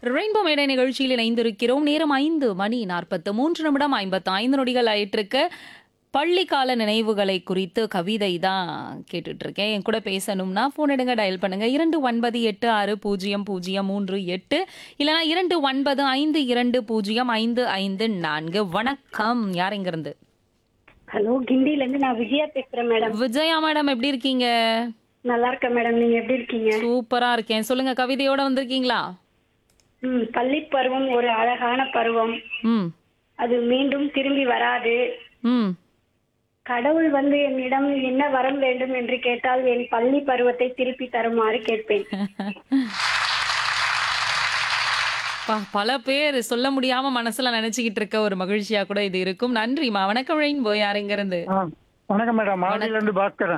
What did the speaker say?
rainbow மேடை நிகழ்ச்சியில் இணைந்திருக்கிறோம் நேரம் ஐந்து மணி நாற்பத்து மூன்று நிமிடம் ஐம்பத்து ஐந்து நொடிகள் ஆயிட்டிருக்கு பள்ளி கால நினைவுகளை குறித்து கவிதை தான் கேட்டுட்டு இருக்கேன் என் கூட பேசணும்னா ஃபோன் எடுங்க டயல் பண்ணுங்க இரண்டு ஒன்பது எட்டு ஆறு பூஜ்ஜியம் பூஜ்ஜியம் மூன்று எட்டு இல்லைனா இரண்டு ஒன்பது ஐந்து இரண்டு பூஜ்ஜியம் ஐந்து ஐந்து நான்கு வணக்கம் யார் இங்க இருந்து ஹலோ கிண்டில இருந்து நான் விஜயா பேசுறேன் மேடம் விஜயா மேடம் எப்படி இருக்கீங்க நல்லா இருக்கேன் மேடம் நீங்க எப்படி இருக்கீங்க சூப்பரா இருக்கேன் சொல்லுங்க கவிதையோட வந்திருக்கீங்களா ம் பள்ளி பருவம் ஒரு அழகான பருவம் ம் அது மீண்டும் திரும்பி வராது ம் கடவுள் வந்து என்னிடம் என்ன வரம் வேண்டும் என்று கேட்டால் என் பள்ளி பருவத்தை திருப்பி தருமாறு கேட்பேன் பா பல பேர் சொல்ல முடியாம மனசுல நினைச்சுக்கிட்டு இருக்க ஒரு மகிழ்ச்சியா கூட இது இருக்கும் நன்றிமா வணக்கம் ரெயின்போ யார் இங்க இருந்து ஆ, வணக்கம் மேடம் மாடியில இருந்து பாஸ்கரன்